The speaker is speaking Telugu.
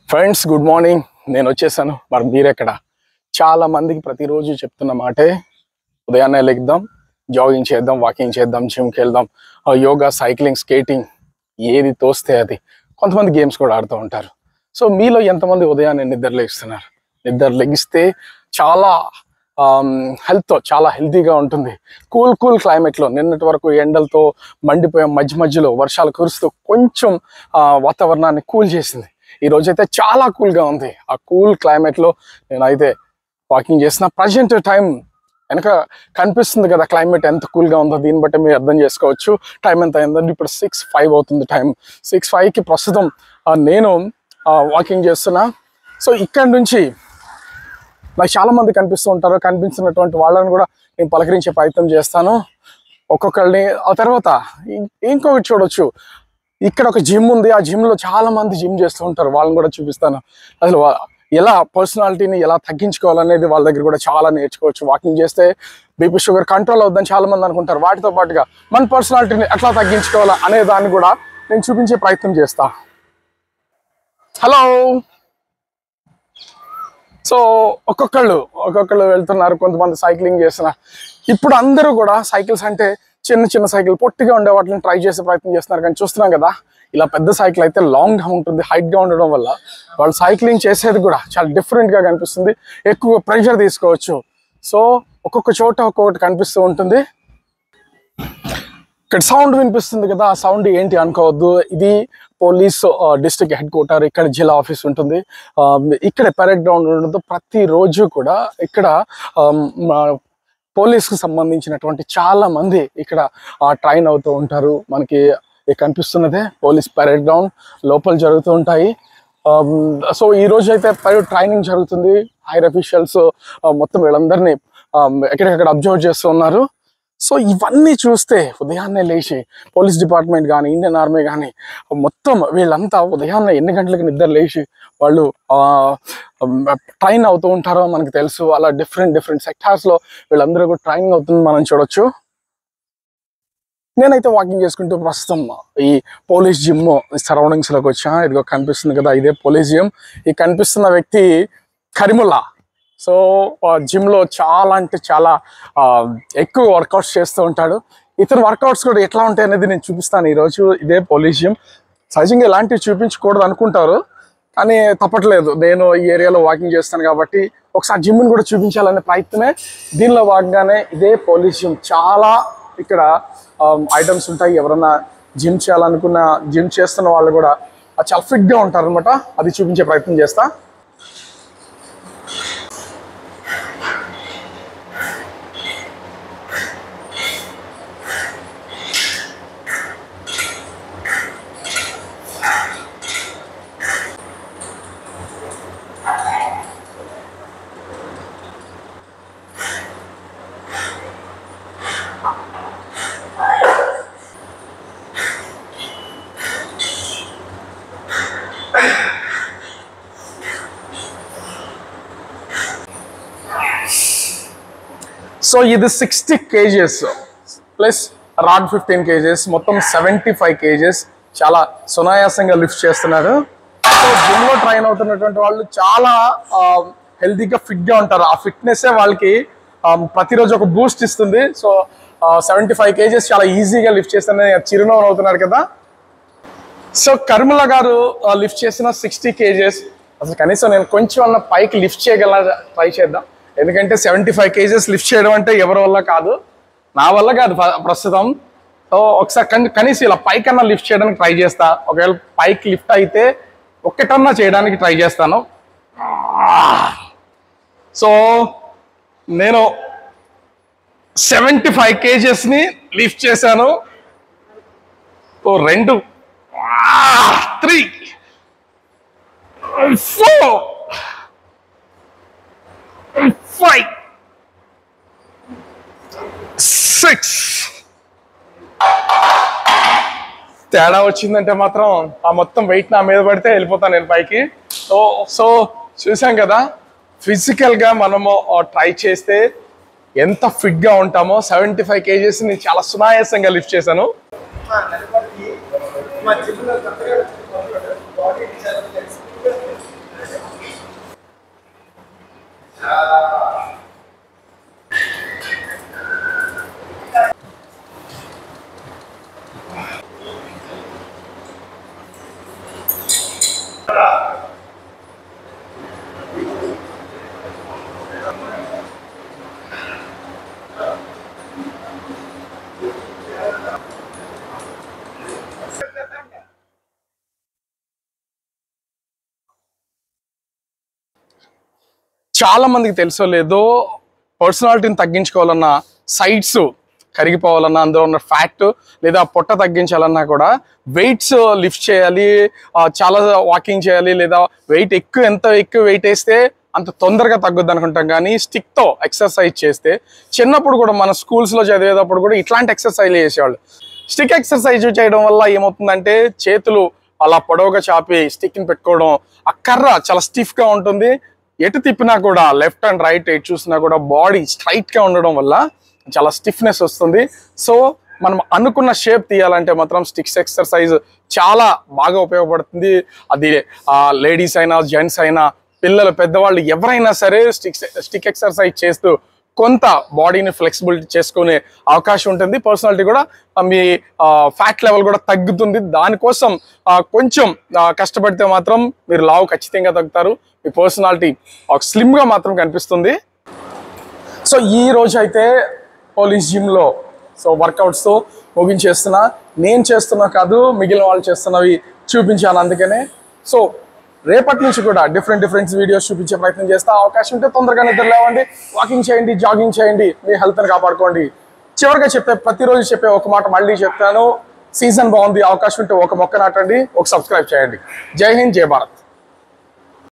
ఫ్రెండ్స్ గుడ్ మార్నింగ్ నేను వచ్చేసాను మరి మీరెక్కడ చాలా మందికి ప్రతిరోజు చెప్తున్న మాటే ఉదయాన్నే లెగ్దాం జాగింగ్ చేద్దాం వాకింగ్ చేద్దాం జిమ్కి వెళ్దాం ఆ యోగా సైక్లింగ్ స్కేటింగ్ ఏది తోస్తే అది కొంతమంది గేమ్స్ కూడా ఆడుతూ ఉంటారు సో మీలో ఎంతమంది ఉదయాన్నే నిద్ర లేస్తున్నారు నిద్ర లెగిస్తే చాలా హెల్త్ చాలా హెల్తీగా ఉంటుంది కూల్ కూల్ క్లైమేట్లో నిన్నటి వరకు ఎండలతో మండిపోయే మధ్య మధ్యలో వర్షాలు కురుస్తూ కొంచెం ఆ, వాతావరణాన్ని కూల్ చేసింది ఈ రోజైతే చాలా కూల్గా ఉంది ఆ కూల్ క్లైమేట్లో నేనైతే వాకింగ్ చేసిన ప్రజెంట్ టైం వెనక కనిపిస్తుంది కదా క్లైమేట్ ఎంత కూల్గా ఉందో దీన్ని బట్టి మీరు అర్థం చేసుకోవచ్చు టైం ఎంత అయిందంటే ఇప్పుడు సిక్స్ ఫైవ్ అవుతుంది టైం సిక్స్ ఫైవ్కి ప్రస్తుతం ఆ, నేను వాకింగ్ చేస్తున్నా సో ఇక్కడ నుంచి నాకు చాలా మంది కనిపిస్తూ ఉంటారు కనిపించినటువంటి వాళ్ళని కూడా నేను పలకరించే ప్రయత్నం చేస్తాను ఒక్కొక్కరిని ఆ తర్వాత ఇం- ఇంకొకటి చూడొచ్చు ఇక్కడ ఒక జిమ్ ఉంది ఆ జిమ్ లో చాలా మంది జిమ్ చేస్తూ ఉంటారు వాళ్ళని కూడా చూపిస్తాను అసలు వా- ఎలా పర్సనాలిటీని ఎలా తగ్గించుకోవాలనేది వాళ్ళ దగ్గర కూడా చాలా నేర్చుకోవచ్చు వాకింగ్ చేస్తే బీపీ షుగర్ కంట్రోల్ అవుద్దని చాలా మంది అనుకుంటారు వాటితో పాటుగా మన పర్సనాలిటీని ఎట్లా తగ్గించుకోవాలా అనే దాన్ని కూడా నేను చూపించే ప్రయత్నం చేస్తా హలో సో ఒక్కొక్కళ్ళు ఒక్కొక్కళ్ళు వెళ్తున్నారు కొంతమంది సైక్లింగ్ చేస్తున్నారు ఇప్పుడు అందరూ కూడా సైకిల్స్ అంటే చిన్న చిన్న సైకిల్ పొట్టిగా ఉండే వాటిని ట్రై చేసే ప్రయత్నం చేస్తున్నారు కానీ చూస్తున్నాం కదా ఇలా పెద్ద సైకిల్ అయితే లాంగ్ గా ఉంటుంది హైట్ గా ఉండడం వల్ల వాళ్ళు సైక్లింగ్ చేసేది కూడా చాలా డిఫరెంట్ గా కనిపిస్తుంది ఎక్కువ ప్రెషర్ తీసుకోవచ్చు సో ఒక్కొక్క చోట ఒక్కొక్కటి కనిపిస్తూ ఉంటుంది ఇక్కడ సౌండ్ వినిపిస్తుంది కదా ఆ సౌండ్ ఏంటి అనుకోవద్దు ఇది పోలీస్ డిస్ట్రిక్ట్ హెడ్ క్వార్టర్ ఇక్కడ జిల్లా ఆఫీస్ ఉంటుంది ఆ, ఇక్కడ పరేడ్ గ్రౌండ్ ఉండదు ప్రతిరోజు కూడా ఇక్కడ పోలీస్కి సంబంధించినటువంటి చాలా మంది ఇక్కడ ట్రైన్ అవుతూ ఉంటారు మనకి ఇక్కడ కనిపిస్తున్నదే పోలీస్ పరేడ్ గ్రౌండ్ లోపల జరుగుతూ ఉంటాయి సో ఈ రోజు అయితే పరేడ్ ట్రైనింగ్ జరుగుతుంది హైర్ అఫీషియల్స్ మొత్తం వీళ్ళందరినీ ఆ, ఎక్కడికక్కడ అబ్జర్వ్ చేస్తూ ఉన్నారు సో ఇవన్నీ చూస్తే ఉదయాన్నే లేచి పోలీస్ డిపార్ట్మెంట్ కానీ ఇండియన్ ఆర్మీ కానీ మొత్తం వీళ్ళంతా ఉదయాన్నే ఎన్ని గంటలకు నిద్ర లేచి వాళ్ళు ట్రైన్ అవుతూ ఉంటారో మనకు తెలుసు అలా డిఫరెంట్ డిఫరెంట్ సెక్టార్స్లో వీళ్ళందరూ కూడా ట్రైనింగ్ అవుతుంది మనం చూడొచ్చు నేనైతే వాకింగ్ చేసుకుంటూ ప్రస్తుతం ఈ పోలీస్ జిమ్ సరౌండింగ్స్ లోకి వచ్చా ఇదిగో కనిపిస్తుంది కదా ఇదే పోలీస్ జిమ్ ఈ కనిపిస్తున్న వ్యక్తి కరిముల్లా సో జిమ్ లో చాలా అంటే చాలా ఆ, ఎక్కువ వర్కౌట్స్ చేస్తూ ఉంటాడు ఇతని వర్కౌట్స్ కూడా ఎట్లా ఉంటాయి అనేది నేను చూపిస్తాను ఈరోజు ఇదే పోలీస్ జిమ్ సహజంగా ఇలాంటివి చూపించకూడదు అనుకుంటారు కానీ తప్పట్లేదు నేను ఈ ఏరియాలో వాకింగ్ చేస్తాను కాబట్టి ఒకసారి జిమ్ని కూడా చూపించాలనే ప్రయత్నమే దీనిలో భాగంగానే ఇదే పోలీస్ జిమ్ చాలా ఇక్కడ ఐటమ్స్ ఉంటాయి ఎవరన్నా జిమ్ చేయాలనుకున్న జిమ్ చేస్తున్న వాళ్ళు కూడా ఆ చాలా ఫిట్గా ఉంటారు అనమాట అది చూపించే ప్రయత్నం చేస్తా సో ఇది sixty kgs plus rod fifteen kgs మొత్తం సెవెంటీ ఫైవ్ కేజెస్ చాలా సునాయాసంగా లిఫ్ట్ చేస్తున్నారు సో జిమ్ లో ట్రైన్ అవుతున్నటువంటి వాళ్ళు చాలా హెల్తీగా ఫిట్ గా ఉంటారు ఆ ఫిట్నెస్ వాళ్ళకి ఆ, ప్రతిరోజు ఒక బూస్ట్ ఇస్తుంది సో సెవెంటీ ఫైవ్ కేజెస్ చాలా ఈజీగా లిఫ్ట్ చేస్తారని చిరునవ్వు అవుతున్నారు కదా సో కర్మల గారు లిఫ్ట్ చేసిన సిక్స్టీ కేజెస్ అసలు కనీసం నేను కొంచెం అన్న పైకి లిఫ్ట్ చేయగల ట్రై చేద్దాం ఎందుకంటే సెవెంటీ ఫైవ్ కేజెస్ లిఫ్ట్ చేయడం అంటే ఎవరి వల్ల కాదు నా వల్ల కాదు ప్ర- ప్రస్తుతం సో ఒకసారి కని- కనీసం ఇలా పైకన్నా లిఫ్ట్ చేయడానికి ట్రై చేస్తా ఒకవేళ పైకి లిఫ్ట్ అయితే ఒక్కటన్నా చేయడానికి ట్రై చేస్తాను సో నేను సెవెంటీ ఫైవ్ కేజెస్ని లిఫ్ట్ చేశాను ఓ రెండు త్రీ ఫోర్ ఫైవ్ సిక్స్ తేడా వచ్చిందంటే మాత్రం ఆ మొత్తం వెయిట్ నా మీద పడితే వెళ్ళిపోతాను నేను పైకి సో సో చూసాం కదా ఫిజికల్గా మనము ట్రై చేస్తే ఎంత ఫిట్గా ఉంటామో సెవెంటీ ఫైవ్ కేజీస్ని చాలా సునాయాసంగా లిఫ్ట్ చేశాను మా జిమ్లో కొత్తగా బాడీ చాలా మందికి తెలుసో లేదో పర్సనాలిటీని తగ్గించుకోవాలన్నా సైట్స్ కరిగిపోవాలన్నా అందులో ఉన్న ఫ్యాట్ లేదా పొట్ట తగ్గించాలన్నా కూడా వెయిట్స్ లిఫ్ట్ చేయాలి ఆ, చాలా వాకింగ్ చేయాలి లేదా వెయిట్ ఎక్కువ ఎంత ఎక్కువ వెయిట్ వేస్తే అంత తొందరగా తగ్గుద్ది అనుకుంటాం కానీ స్టిక్తో ఎక్సర్సైజ్ చేస్తే చిన్నప్పుడు కూడా మన స్కూల్స్లో చదివేటప్పుడు కూడా ఇట్లాంటి ఎక్సర్సైజ్ చేసేవాళ్ళు స్టిక్ ఎక్సర్సైజ్ చేయడం వల్ల ఏమవుతుందంటే చేతులు అలా పొడవుగా చాపి స్టిక్ని పెట్టుకోవడం ఆ కర్ర చాలా స్టిఫ్గా ఉంటుంది ఎటు తిప్పినా కూడా లెఫ్ట్ అండ్ రైట్ ఎటు చూసినా కూడా బాడీ స్ట్రైట్గా ఉండడం వల్ల చాలా స్టిఫ్నెస్ వస్తుంది సో మనం అనుకున్న షేప్ తీయాలంటే మాత్రం స్టిక్స్ ఎక్సర్సైజ్ చాలా బాగా ఉపయోగపడుతుంది అది లేడీస్ అయినా జెంట్స్ అయినా పిల్లలు పెద్దవాళ్ళు ఎవరైనా సరే స్టిక్స్ స్టిక్ ఎక్సర్సైజ్ చేస్తూ కొంత బాడీని ఫ్లెక్సిబిలిటీ చేసుకునే అవకాశం ఉంటుంది పర్సనాలిటీ కూడా ఆ, మీ ఫ్యాట్ లెవెల్ కూడా తగ్గుతుంది దానికోసం ఆ, కొంచెం ఆ, కష్టపడితే మాత్రం మీరు లావు ఖచ్చితంగా తగ్గుతారు మీ పర్సనాలిటీ ఒక స్లిమ్గా మాత్రం కనిపిస్తుంది సో ఈ రోజు అయితే పోలీస్ జిమ్లో సో వర్కౌట్స్తో ముగించేస్తున్నా నేను చేస్తున్నా కాదు మిగిలిన వాళ్ళు చేస్తున్నవి చూపించాను అందుకనే సో రేపటి నుంచి కూడా డిఫరెంట్ డిఫరెంట్ వీడియోస్ చూపించే ప్రయత్నం చేస్తా అవకాశం ఉంటే తొందరగా నిద్ర లేవండి వాకింగ్ చేయండి జాగింగ్ చేయండి మీ హెల్త్ని కాపాడుకోండి చివరిగా చెప్పే ప్రతిరోజు చెప్పే ఒక మాట మళ్ళీ చెప్తాను సీజన్ బాగుంది అవకాశం ఉంటే ఒక మొక్క నాటండి ఒక సబ్స్క్రైబ్ చేయండి జై హింద్ జై భారత్